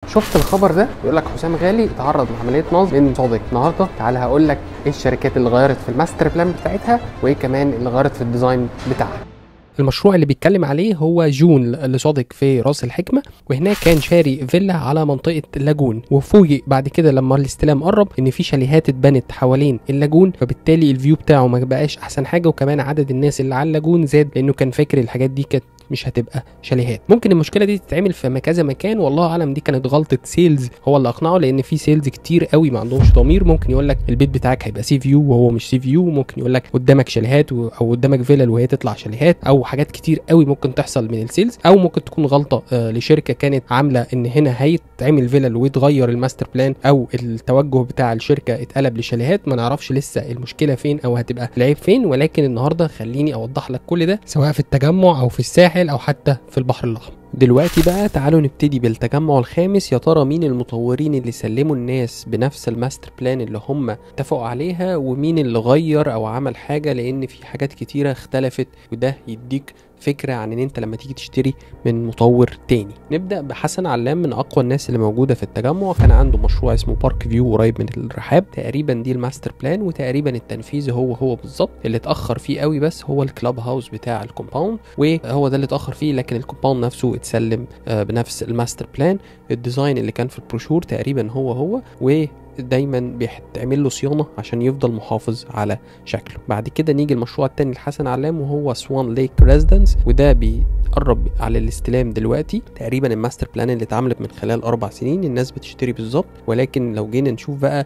شفت الخبر ده بيقول لك حسام غالي اتعرض لعمليه نصب من صادق النهارده تعالى هقول لك ايه الشركات اللي غيرت في الماستر بلان بتاعتها وايه كمان اللي غيرت في الديزاين بتاعها المشروع اللي بيتكلم عليه هو جون لصادق في راس الحكمه وهناك كان شاري فيلا على منطقه لاجون وفوجئ بعد كده لما الاستلام قرب ان في شاليهات اتبنت حوالين اللاجون فبالتالي الفيو بتاعه ما بقاش احسن حاجه وكمان عدد الناس اللي على اللاجون زاد لانه كان فاكر الحاجات دي كانت مش هتبقى شاليهات ممكن المشكله دي تتعمل في كذا مكان والله اعلم دي كانت غلطه سيلز هو اللي اقنعه لان في سيلز كتير قوي ما عندهمش ضمير ممكن يقول لك البيت بتاعك هيبقى سي فيو وهو مش سي فيو ممكن يقول لك قدامك شاليهات و- او قدامك فيلل وهي تطلع شاليهات او حاجات كتير قوي ممكن تحصل من السيلز او ممكن تكون غلطه آه لشركه كانت عامله ان هنا هيتعمل فيلل ويتغير الماستر بلان او التوجه بتاع الشركه اتقلب لشاليهات ما نعرفش لسه المشكله فين او هتبقى العيب فين ولكن النهارده خليني اوضح لك كل ده سواء في التجمع او في الساحل او حتى في البحر الاحمر دلوقتي بقى تعالوا نبتدي بالتجمع الخامس يا ترى مين المطورين اللي سلموا الناس بنفس الماستر بلان اللي هم اتفقوا عليها ومين اللي غير او عمل حاجه لان في حاجات كتيره اختلفت وده يديك فكره عن ان انت لما تيجي تشتري من مطور تاني نبدا بحسن علام من اقوى الناس اللي موجوده في التجمع كان عنده مشروع اسمه بارك فيو قريب من الرحاب تقريبا دي الماستر بلان وتقريبا التنفيذ هو هو بالظبط اللي اتاخر فيه قوي بس هو الكلاب هاوس بتاع الكومباوند وهو ده اللي اتاخر فيه لكن الكومباوند نفسه اتسلم آه، بنفس الماستر بلان الديزاين اللي كان في البروشور تقريبا هو هو و دايما بيتعمل له صيانه عشان يفضل محافظ على شكله بعد كده نيجي المشروع التاني لحسن علام وهو سوان ليك ريزيدنس وده بيقرب على الاستلام دلوقتي تقريبا الماستر بلان اللي اتعملت من خلال اربع سنين الناس بتشتري بالظبط ولكن لو جينا نشوف بقى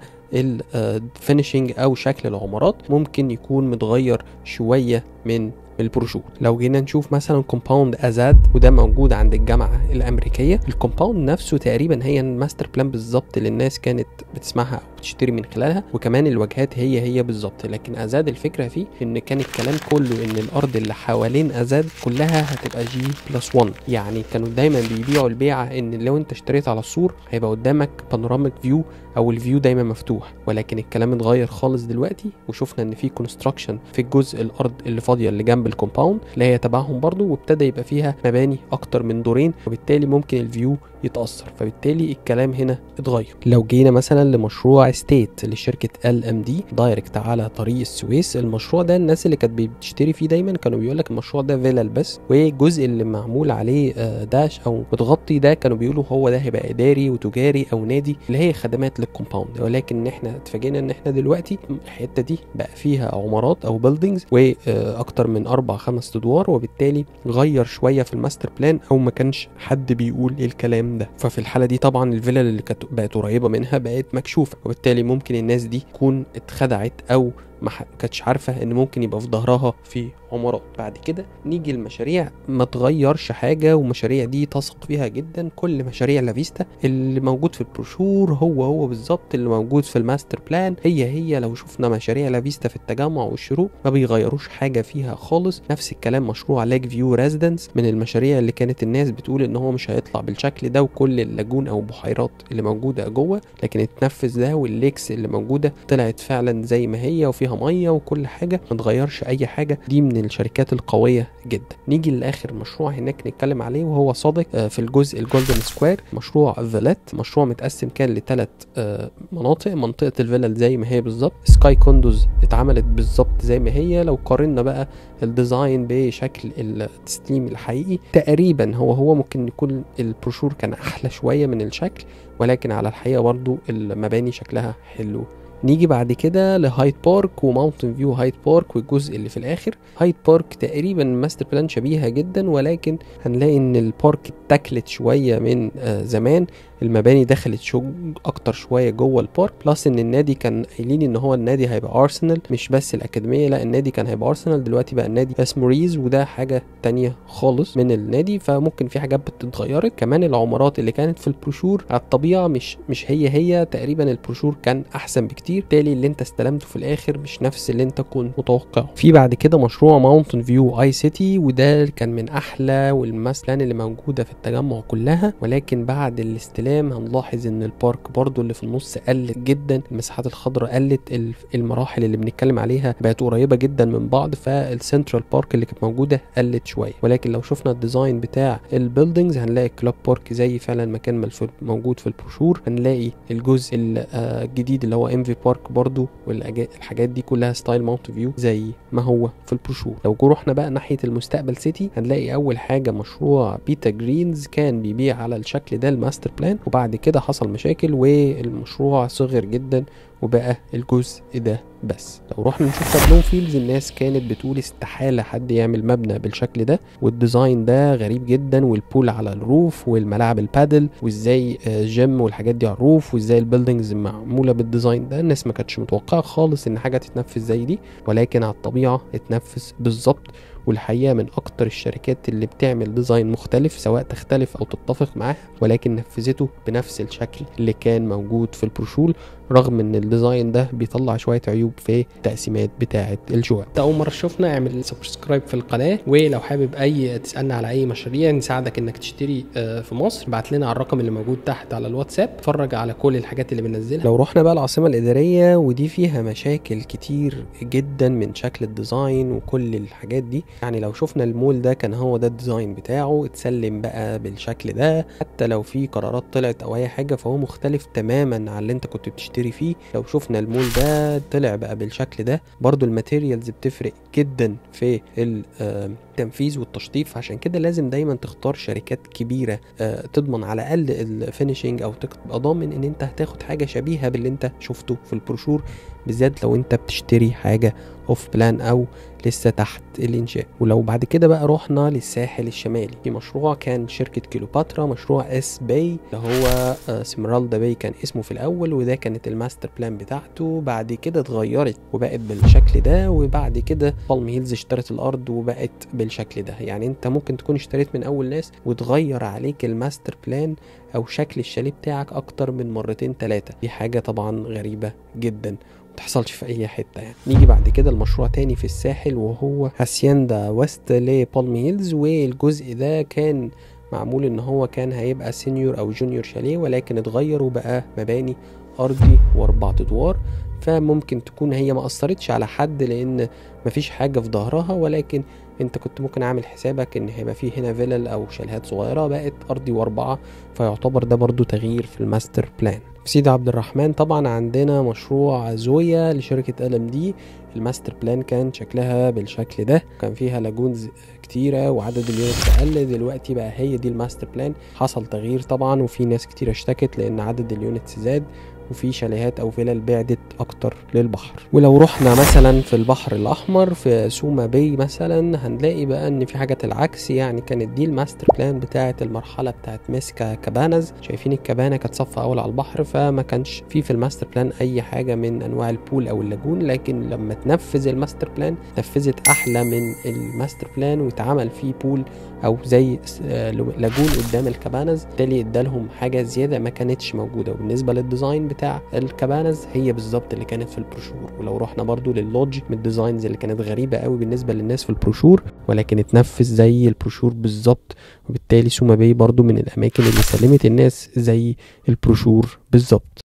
الفينشنج او شكل العمارات ممكن يكون متغير شويه من البروشور لو جينا نشوف مثلا كومباوند ازاد وده موجود عند الجامعه الامريكيه الكومباوند نفسه تقريبا هي الماستر بلان بالظبط اللي الناس كانت بتسمعها او بتشتري من خلالها وكمان الواجهات هي هي بالظبط لكن ازاد الفكره فيه ان كان الكلام كله ان الارض اللي حوالين ازاد كلها هتبقى جي بلس 1 يعني كانوا دايما بيبيعوا البيعه ان لو انت اشتريت على السور هيبقى قدامك بانوراميك فيو او الفيو دايما مفتوح ولكن الكلام اتغير خالص دلوقتي وشفنا ان في كونستراكشن في الجزء الارض اللي فاضيه اللي جنب الكومباوند اللي هي تبعهم برضو وابتدى يبقى فيها مباني اكتر من دورين وبالتالي ممكن الفيو يتاثر فبالتالي الكلام هنا اتغير لو جينا مثلا لمشروع ستيت لشركه ال ام دي دايركت على طريق السويس المشروع ده الناس اللي كانت بتشتري فيه دايما كانوا بيقول لك المشروع ده فيلل بس والجزء اللي معمول عليه آه، داش او متغطي ده كانوا بيقولوا هو ده هيبقى اداري وتجاري او نادي اللي هي خدمات للكومباوند ولكن احنا اتفاجئنا ان احنا دلوقتي الحته دي بقى فيها عمارات او بيلدينجز واكتر من اربع خمس ادوار وبالتالي غير شويه في الماستر بلان او ما كانش حد بيقول الكلام ده ففي الحاله دي طبعا الفيلل اللي كانت بقت قريبه منها بقت مكشوفه وبالتالي ممكن الناس دي تكون اتخدعت او ما ح- كانتش عارفه ان ممكن يبقى في ظهرها في عمارات بعد كده نيجي المشاريع ما تغيرش حاجه ومشاريع دي تثق فيها جدا كل مشاريع لافيستا اللي موجود في البروشور هو هو بالظبط اللي موجود في الماستر بلان هي هي لو شفنا مشاريع لافيستا في التجمع والشروق ما بيغيروش حاجه فيها خالص نفس الكلام مشروع لاك فيو ريزيدنس من المشاريع اللي كانت الناس بتقول ان هو مش هيطلع بالشكل ده وكل اللاجون او بحيرات اللي موجوده جوه لكن اتنفذ ده والليكس اللي موجوده طلعت فعلا زي ما هي وفيها ميه وكل حاجه ما تغيرش اي حاجه دي من الشركات القويه جدا نيجي لاخر مشروع هناك نتكلم عليه وهو صادق آه، في الجزء الجولدن سكوير مشروع فيلات مشروع متقسم كان لثلاث مناطق منطقه الفيلل زي ما هي بالظبط سكاي كوندوز اتعملت بالظبط زي ما هي لو قارنا بقى الديزاين بشكل التسليم الحقيقي تقريبا هو هو ممكن يكون البروشور كان احلى شويه من الشكل ولكن على الحقيقه برضو المباني شكلها حلو نيجي بعد كده لهايد بارك وماونتن فيو هايد بارك والجزء اللي في الاخر هايد بارك تقريبا الماستر بلان شبيهه جدا ولكن هنلاقي ان البارك اتاكلت شويه من آه زمان المباني دخلت شو اكتر شويه جوه البارك بلس ان النادي كان قايلين ان هو النادي هيبقى ارسنال مش بس الاكاديميه لا النادي كان هيبقى ارسنال دلوقتي بقى النادي اسمه ريز وده حاجه تانية خالص من النادي فممكن في حاجات بتتغيرت كمان العمارات اللي كانت في البروشور على الطبيعه مش مش هي هي تقريبا البروشور كان احسن بكتير كتير بالتالي اللي انت استلمته في الاخر مش نفس اللي انت كنت متوقعه في بعد كده مشروع ماونتن فيو اي سيتي وده كان من احلى والمثلان اللي موجوده في التجمع كلها ولكن بعد الاستلام هنلاحظ ان البارك برضو اللي في النص قلت جدا المساحات الخضراء قلت المراحل اللي بنتكلم عليها بقت قريبه جدا من بعض فالسنترال بارك اللي كانت موجوده قلت شويه ولكن لو شفنا الديزاين بتاع البيلدينجز هنلاقي كلوب بارك زي فعلا مكان موجود في البروشور هنلاقي الجزء الجديد اللي هو ام في بارك برضو والحاجات دي كلها ستايل ماونت فيو زي ما هو في البروشور لو رحنا بقى ناحيه المستقبل سيتي هنلاقي اول حاجه مشروع بيتا جرينز كان بيبيع على الشكل ده الماستر بلان وبعد كده حصل مشاكل والمشروع صغر جدا وبقى الجزء ده بس لو رحنا نشوف تابلون فيلز الناس كانت بتقول استحاله حد يعمل مبنى بالشكل ده والديزاين ده غريب جدا والبول على الروف والملاعب البادل وازاي جيم والحاجات دي على الروف وازاي البيلدينجز معموله بالديزاين ده الناس ما كانتش متوقعه خالص ان حاجه تتنفذ زي دي ولكن على الطبيعه اتنفذ بالظبط والحقيقه من اكتر الشركات اللي بتعمل ديزاين مختلف سواء تختلف او تتفق معاه ولكن نفذته بنفس الشكل اللي كان موجود في البروشول رغم ان الديزاين ده بيطلع شويه عيوب في التقسيمات بتاعه الشقق ده اول مره تشوفنا اعمل سبسكرايب في القناه ولو حابب اي تسالنا على اي مشاريع نساعدك انك تشتري في مصر ابعت لنا على الرقم اللي موجود تحت على الواتساب اتفرج على كل الحاجات اللي بننزلها لو رحنا بقى العاصمه الاداريه ودي فيها مشاكل كتير جدا من شكل الديزاين وكل الحاجات دي يعني لو شفنا المول ده كان هو ده الديزاين بتاعه اتسلم بقى بالشكل ده حتى لو في قرارات طلعت او اي حاجه فهو مختلف تماما عن اللي انت كنت بتشتري فيه لو شفنا المول ده طلع بقى بالشكل ده برضو الماتيريالز بتفرق جدا في التنفيذ والتشطيب عشان كده لازم دايما تختار شركات كبيره تضمن على الاقل الفينشنج او تبقى ضامن ان انت هتاخد حاجه شبيهه باللي انت شفته في البروشور بالذات لو انت بتشتري حاجه اوف بلان او لسه تحت الانشاء ولو بعد كده بقى رحنا للساحل الشمالي في مشروع كان شركه كيلوباترا مشروع اس باي اللي هو سمرالدا باي كان اسمه في الاول وده كانت الماستر بلان بتاعته بعد كده اتغيرت وبقت بالشكل ده وبعد كده بالم هيلز اشترت الارض وبقت بالشكل ده يعني انت ممكن تكون اشتريت من اول ناس وتغير عليك الماستر بلان او شكل الشاليه بتاعك اكتر من مرتين ثلاثه دي حاجه طبعا غريبه جدا تحصلش في اي حته يعني نيجي بعد كده المشروع تاني في الساحل وهو هاسيندا ويست لبالم هيلز والجزء ده كان معمول ان هو كان هيبقى سينيور او جونيور شاليه ولكن اتغير وبقى مباني ارضي واربع ادوار فممكن تكون هي ما اثرتش على حد لان مفيش حاجه في ظهرها ولكن انت كنت ممكن عامل حسابك ان هيبقى فيه هنا فيلل او شاليهات صغيره بقت ارضي واربعه فيعتبر ده برضو تغيير في الماستر بلان في سيدي عبد الرحمن طبعا عندنا مشروع زويا لشركة ال ام دي الماستر بلان كان شكلها بالشكل ده كان فيها لاجونز كتيرة وعدد اليونتس أقل دلوقتي بقى هي دي الماستر بلان حصل تغيير طبعا وفي ناس كتير اشتكت لأن عدد اليونتس زاد وفي شاليهات او فيلل بعدت اكتر للبحر ولو رحنا مثلا في البحر الاحمر في سوما باي مثلا هنلاقي بقى ان في حاجات العكس يعني كانت دي الماستر بلان بتاعه المرحله بتاعه ميسكا كابانز شايفين الكبانه كانت صف اول على البحر فما كانش في في الماستر بلان اي حاجه من انواع البول او اللاجون لكن لما تنفذ الماستر بلان نفذت احلى من الماستر بلان واتعمل فيه بول او زي لاجون قدام الكابانز بالتالي ادالهم حاجه زياده ما كانتش موجوده وبالنسبه للديزاين بتاع الكابانز هي بالظبط اللي كانت في البروشور ولو رحنا برضو لللودج من الديزاينز اللي كانت غريبه قوي بالنسبه للناس في البروشور ولكن اتنفذ زي البروشور بالظبط وبالتالي سوما باي برضو من الاماكن اللي سلمت الناس زي البروشور بالظبط